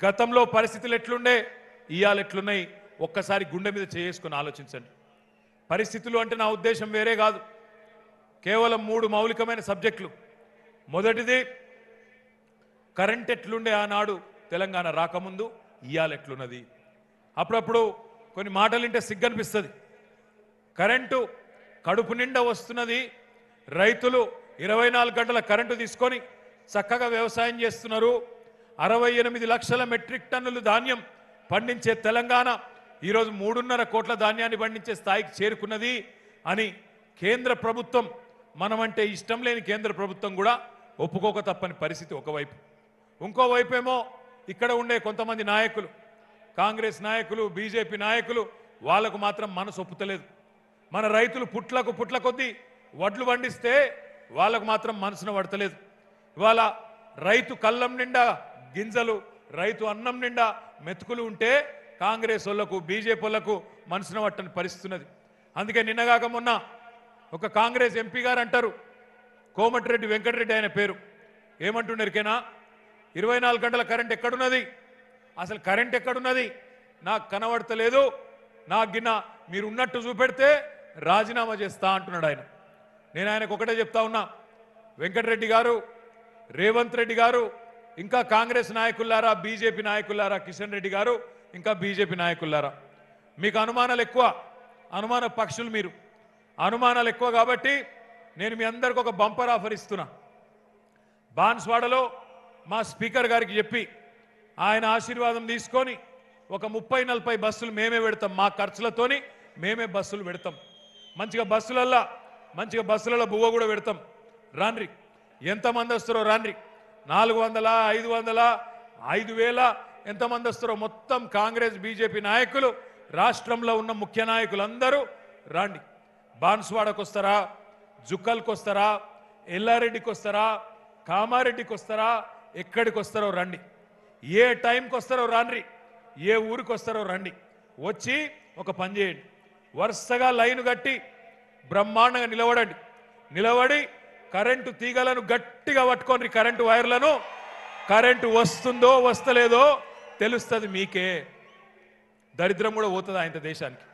గతంలో పరిస్థితులు ఎట్లుండే ఇవాళ ఎట్లున్నాయి ఒక్కసారి గుండె మీద చేసుకుని ఆలోచించండి పరిస్థితులు అంటే నా ఉద్దేశం వేరే కాదు కేవలం మూడు మౌలికమైన సబ్జెక్టులు మొదటిది కరెంట్ ఎట్లుండే ఆనాడు తెలంగాణ రాకముందు ఇవాళ ఎట్లున్నది అప్పుడప్పుడు కొన్ని మాటలు వింటే సిగ్గనిపిస్తుంది కరెంటు కడుపు నిండా వస్తున్నది రైతులు ఇరవై నాలుగు గంటల కరెంటు తీసుకొని చక్కగా వ్యవసాయం చేస్తున్నారు అరవై ఎనిమిది లక్షల మెట్రిక్ టన్నులు ధాన్యం పండించే తెలంగాణ ఈరోజు మూడున్నర కోట్ల ధాన్యాన్ని పండించే స్థాయికి చేరుకున్నది అని కేంద్ర ప్రభుత్వం మనమంటే ఇష్టం లేని కేంద్ర ప్రభుత్వం కూడా ఒప్పుకోక తప్పని పరిస్థితి ఒకవైపు ఇంకోవైపు ఏమో ఇక్కడ ఉండే కొంతమంది నాయకులు కాంగ్రెస్ నాయకులు బీజేపీ నాయకులు వాళ్ళకు మాత్రం మనసు ఒప్పుతలేదు మన రైతులు పుట్లకు పుట్ల కొద్దీ వడ్లు పండిస్తే వాళ్ళకు మాత్రం మనసున పడతలేదు ఇవాళ రైతు కళ్ళం నిండా గింజలు రైతు అన్నం నిండా మెతుకులు ఉంటే కాంగ్రెస్ వాళ్ళకు బీజేపీ వాళ్ళకు మనసున పట్టని పరిస్థితి ఉన్నది అందుకే నిన్నగాక మొన్న ఒక కాంగ్రెస్ ఎంపీ గారు అంటారు కోమటిరెడ్డి వెంకటరెడ్డి ఆయన పేరు ఏమంటున్నారుకేనా ఇరవై నాలుగు గంటల కరెంట్ ఎక్కడున్నది అసలు కరెంట్ ఎక్కడున్నది నాకు కనబడతలేదు నాకు గిన్న మీరు ఉన్నట్టు చూపెడితే రాజీనామా చేస్తా అంటున్నాడు ఆయన నేను ఆయనకు ఒకటే చెప్తా ఉన్నా వెంకటరెడ్డి గారు రేవంత్ రెడ్డి గారు ఇంకా కాంగ్రెస్ నాయకులారా బీజేపీ నాయకులారా కిషన్ రెడ్డి గారు ఇంకా బీజేపీ నాయకులారా మీకు అనుమానాలు ఎక్కువ అనుమాన పక్షులు మీరు అనుమానాలు ఎక్కువ కాబట్టి నేను మీ అందరికి ఒక బంపర్ ఆఫర్ ఇస్తున్నా బాన్స్వాడలో మా స్పీకర్ గారికి చెప్పి ఆయన ఆశీర్వాదం తీసుకొని ఒక ముప్పై నలభై బస్సులు మేమే పెడతాం మా ఖర్చులతోని మేమే బస్సులు పెడతాం మంచిగా బస్సులల్లా మంచిగా బస్సులలో బువ్వ కూడా పెడతాం రాన్రి ఎంతమంది వస్తారో రాన్రి నాలుగు వందల ఐదు వందల ఐదు వేల ఎంతమంది వస్తారో మొత్తం కాంగ్రెస్ బీజేపీ నాయకులు రాష్ట్రంలో ఉన్న ముఖ్య నాయకులందరూ రాండి బాన్స్వాడకు వస్తారా జుక్కల్కి వస్తారా ఎల్లారెడ్డికి వస్తారా కామారెడ్డికి వస్తారా ఎక్కడికి వస్తారో రండి ఏ టైంకి వస్తారో రాండ్రి ఏ ఊరికి వస్తారో రండి వచ్చి ఒక పని చేయండి వరుసగా లైన్ కట్టి బ్రహ్మాండంగా నిలబడండి నిలబడి కరెంటు తీగలను గట్టిగా పట్టుకోండి కరెంటు వైర్లను కరెంటు వస్తుందో వస్తలేదో తెలుస్తుంది మీకే దరిద్రం కూడా పోతుంది ఆయన దేశానికి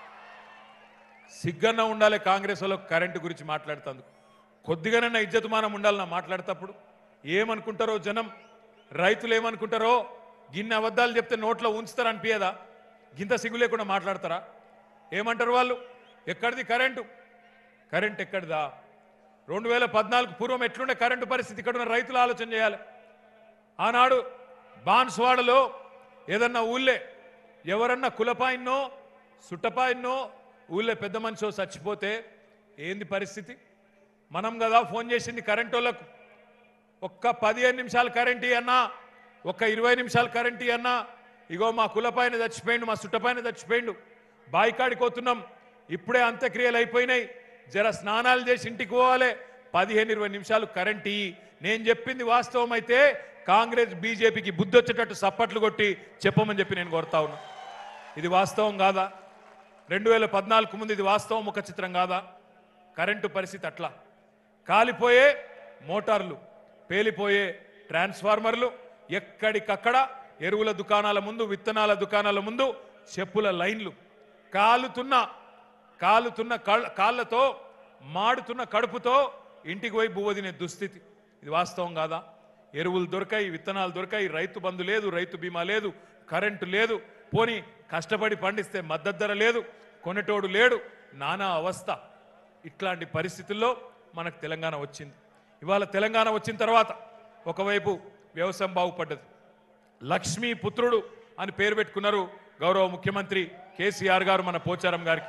సిగ్గన్న ఉండాలి కాంగ్రెస్ వాళ్ళకు కరెంటు గురించి మాట్లాడుతందుకు కొద్దిగానన్నా ఇజ్జతుమానం ఉండాలన్నా మాట్లాడేటప్పుడు ఏమనుకుంటారో జనం రైతులు ఏమనుకుంటారో గిన్నె అబద్ధాలు చెప్తే నోట్లో ఉంచుతారు అనిపించదా గింత సిగ్గు లేకుండా మాట్లాడతారా ఏమంటారు వాళ్ళు ఎక్కడిది కరెంటు కరెంట్ ఎక్కడిదా రెండు వేల పద్నాలుగు పూర్వం ఎట్లుండే కరెంటు పరిస్థితి ఇక్కడ ఉన్న రైతులు ఆలోచన చేయాలి ఆనాడు బాన్స్వాడలో ఏదన్నా ఊళ్ళే ఎవరన్నా కులపాయిన్నో సుట్టపాయిన్నో ఊళ్ళో పెద్ద మనిషో చచ్చిపోతే ఏంది పరిస్థితి మనం కదా ఫోన్ చేసింది కరెంట్ వాళ్ళకు ఒక్క పదిహేను నిమిషాలు కరెంట్ అన్నా ఒక్క ఇరవై నిమిషాలు కరెంట్ అన్నా ఇగో మా కులపైన చచ్చిపోయిండు మా సుట్టపైన చచ్చిపోయిండు బాయికాడికి పోతున్నాం ఇప్పుడే అంత్యక్రియలు అయిపోయినాయి జర స్నానాలు చేసి ఇంటికి పోవాలి పదిహేను ఇరవై నిమిషాలు కరెంట్ ఇయ్యి నేను చెప్పింది వాస్తవం అయితే కాంగ్రెస్ బీజేపీకి బుద్ధి వచ్చేటట్టు సప్పట్లు కొట్టి చెప్పమని చెప్పి నేను కోరుతా ఉన్నా ఇది వాస్తవం కాదా రెండు వేల పద్నాలుగు ముందు ఇది వాస్తవం ముఖ చిత్రం కాదా కరెంటు పరిస్థితి అట్లా కాలిపోయే మోటార్లు పేలిపోయే ట్రాన్స్ఫార్మర్లు ఎక్కడికక్కడ ఎరువుల దుకాణాల ముందు విత్తనాల దుకాణాల ముందు చెప్పుల లైన్లు కాలుతున్న కాలుతున్న కాళ్ళ- కాళ్ళతో మాడుతున్న కడుపుతో ఇంటికి పోయి బువ్వ తినే దుస్థితి ఇది వాస్తవం కాదా ఎరువులు దొరకాయి విత్తనాలు దొరకాయి రైతు బంధు లేదు రైతు బీమా లేదు కరెంటు లేదు పోని కష్టపడి పండిస్తే మద్దతు ధర లేదు కొనేటోడు లేడు నానా అవస్థ ఇట్లాంటి పరిస్థితుల్లో మనకు తెలంగాణ వచ్చింది ఇవాళ తెలంగాణ వచ్చిన తర్వాత ఒకవైపు వ్యవసాయం బాగుపడ్డది లక్ష్మీ పుత్రుడు అని పేరు పెట్టుకున్నారు గౌరవ ముఖ్యమంత్రి కేసీఆర్ గారు మన పోచారం గారికి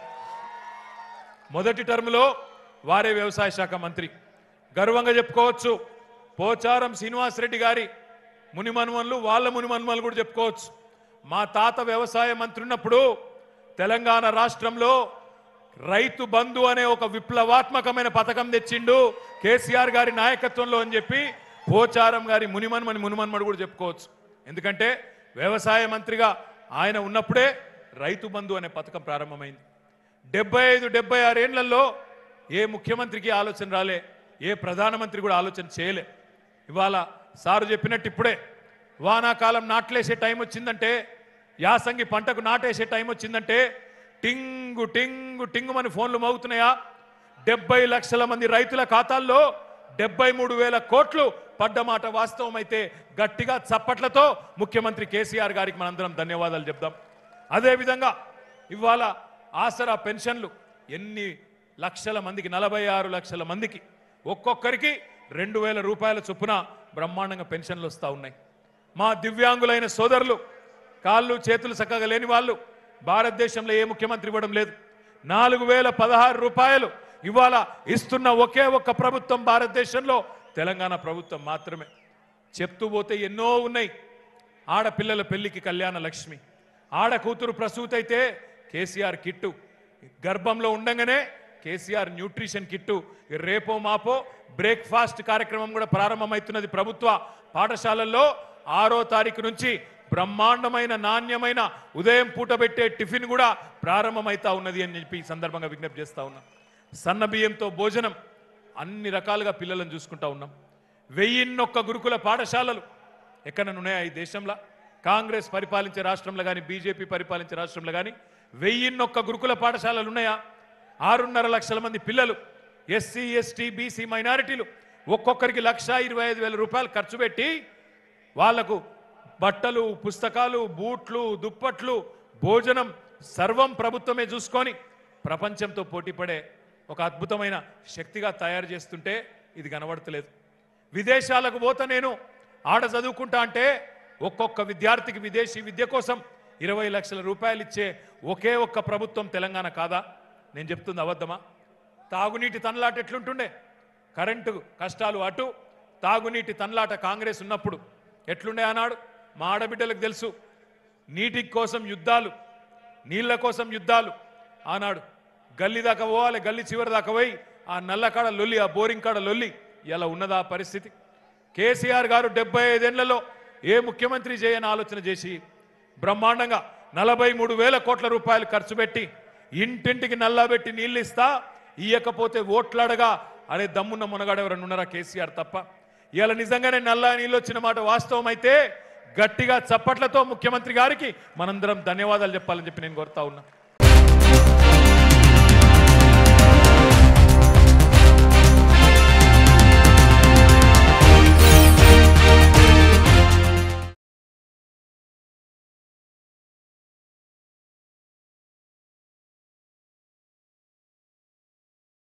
మొదటి టర్ములో వారే వ్యవసాయ శాఖ మంత్రి గర్వంగా చెప్పుకోవచ్చు పోచారం శ్రీనివాసరెడ్డి గారి మునిమన్మన్లు వాళ్ళ మునిమన్మలు కూడా చెప్పుకోవచ్చు మా తాత వ్యవసాయ మంత్రి ఉన్నప్పుడు తెలంగాణ రాష్ట్రంలో రైతు బంధు అనే ఒక విప్లవాత్మకమైన పథకం తెచ్చిండు కేసీఆర్ గారి నాయకత్వంలో అని చెప్పి పోచారం గారి మునిమన్మని మునిమన్మడు కూడా చెప్పుకోవచ్చు ఎందుకంటే వ్యవసాయ మంత్రిగా ఆయన ఉన్నప్పుడే రైతు బంధు అనే పథకం ప్రారంభమైంది డెబ్బై ఐదు డెబ్బై ఆరేళ్లలో ఏ ముఖ్యమంత్రికి ఆలోచన రాలే ఏ ప్రధానమంత్రి కూడా ఆలోచన చేయలే ఇవాళ సారు చెప్పినట్టు ఇప్పుడే వానాకాలం నాట్లేసే టైం వచ్చిందంటే యాసంగి పంటకు నాటేసే టైం వచ్చిందంటే టింగు టింగు టింగు మన ఫోన్లు మోగుతున్నాయా డెబ్బై లక్షల మంది రైతుల ఖాతాల్లో డెబ్బై మూడు వేల కోట్లు పడ్డ మాట వాస్తవం అయితే గట్టిగా చప్పట్లతో ముఖ్యమంత్రి కేసీఆర్ గారికి మనందరం ధన్యవాదాలు చెప్దాం అదేవిధంగా ఇవాళ ఆసరా పెన్షన్లు ఎన్ని లక్షల మందికి నలభై ఆరు లక్షల మందికి ఒక్కొక్కరికి రెండు వేల రూపాయల చొప్పున బ్రహ్మాండంగా పెన్షన్లు వస్తూ ఉన్నాయి మా దివ్యాంగులైన సోదరులు కాళ్ళు చేతులు చక్కగా లేని వాళ్ళు భారతదేశంలో ఏ ముఖ్యమంత్రి ఇవ్వడం లేదు నాలుగు వేల పదహారు రూపాయలు ఇవాళ ఇస్తున్న ఒకే ఒక్క ప్రభుత్వం భారతదేశంలో తెలంగాణ ప్రభుత్వం మాత్రమే చెప్తూ పోతే ఎన్నో ఉన్నాయి ఆడపిల్లల పెళ్లికి కళ్యాణ లక్ష్మి ఆడ కూతురు ప్రసూతి అయితే కేసీఆర్ కిట్టు గర్భంలో ఉండంగానే కేసీఆర్ న్యూట్రిషన్ కిట్టు రేపో మాపో బ్రేక్ఫాస్ట్ కార్యక్రమం కూడా ప్రారంభమవుతున్నది ప్రభుత్వ పాఠశాలల్లో ఆరో తారీఖు నుంచి బ్రహ్మాండమైన నాణ్యమైన ఉదయం పూట పెట్టే టిఫిన్ కూడా ప్రారంభమైతా ఉన్నది అని చెప్పి ఈ సందర్భంగా విజ్ఞప్తి చేస్తా ఉన్నా సన్న బియ్యంతో భోజనం అన్ని రకాలుగా పిల్లలను చూసుకుంటా ఉన్నాం వెయ్యిన్నొక్క గురుకుల పాఠశాలలు ఎక్కడనున్నాయా ఈ దేశంలో కాంగ్రెస్ పరిపాలించే రాష్ట్రంలో కానీ బీజేపీ పరిపాలించే రాష్ట్రంలో కానీ వెయ్యిన్నొక్క గురుకుల పాఠశాలలు ఉన్నాయా ఆరున్నర లక్షల మంది పిల్లలు ఎస్సీ ఎస్టీ బీసీ మైనారిటీలు ఒక్కొక్కరికి లక్ష ఇరవై ఐదు వేల రూపాయలు ఖర్చు పెట్టి వాళ్లకు బట్టలు పుస్తకాలు బూట్లు దుప్పట్లు భోజనం సర్వం ప్రభుత్వమే చూసుకొని ప్రపంచంతో పోటీపడే ఒక అద్భుతమైన శక్తిగా తయారు చేస్తుంటే ఇది కనబడతలేదు విదేశాలకు పోతా నేను ఆడ చదువుకుంటా అంటే ఒక్కొక్క విద్యార్థికి విదేశీ విద్య కోసం ఇరవై లక్షల రూపాయలు ఇచ్చే ఒకే ఒక్క ప్రభుత్వం తెలంగాణ కాదా నేను చెప్తుంది అబద్ధమా తాగునీటి తనలాట ఎట్లుంటుండే కరెంటు కష్టాలు అటు తాగునీటి తనలాట కాంగ్రెస్ ఉన్నప్పుడు ఎట్లుండే అన్నాడు మా ఆడబిడ్డలకు తెలుసు నీటి కోసం యుద్ధాలు నీళ్ల కోసం యుద్ధాలు ఆనాడు గల్లీ దాకా పోవాలి గల్లీ చివరి దాకా పోయి ఆ నల్ల కాడ లొల్లి ఆ బోరింగ్ కాడ లొల్లి ఇలా ఉన్నదా ఆ పరిస్థితి కేసీఆర్ గారు డెబ్బై ఐదేళ్లలో ఏ ముఖ్యమంత్రి చేయని ఆలోచన చేసి బ్రహ్మాండంగా నలభై మూడు వేల కోట్ల రూపాయలు ఖర్చు పెట్టి ఇంటింటికి నల్లబెట్టి నీళ్ళు ఇస్తా ఇయ్యకపోతే ఓట్లాడగా అనే దమ్మున్న మునగాడు ఎవరన్నా ఉన్నారా కేసీఆర్ తప్ప ఇలా నిజంగానే నల్ల నీళ్ళు వచ్చిన మాట వాస్తవం అయితే గట్టిగా చప్పట్లతో ముఖ్యమంత్రి గారికి మనందరం ధన్యవాదాలు చెప్పాలని చెప్పి నేను కోరుతా ఉన్నా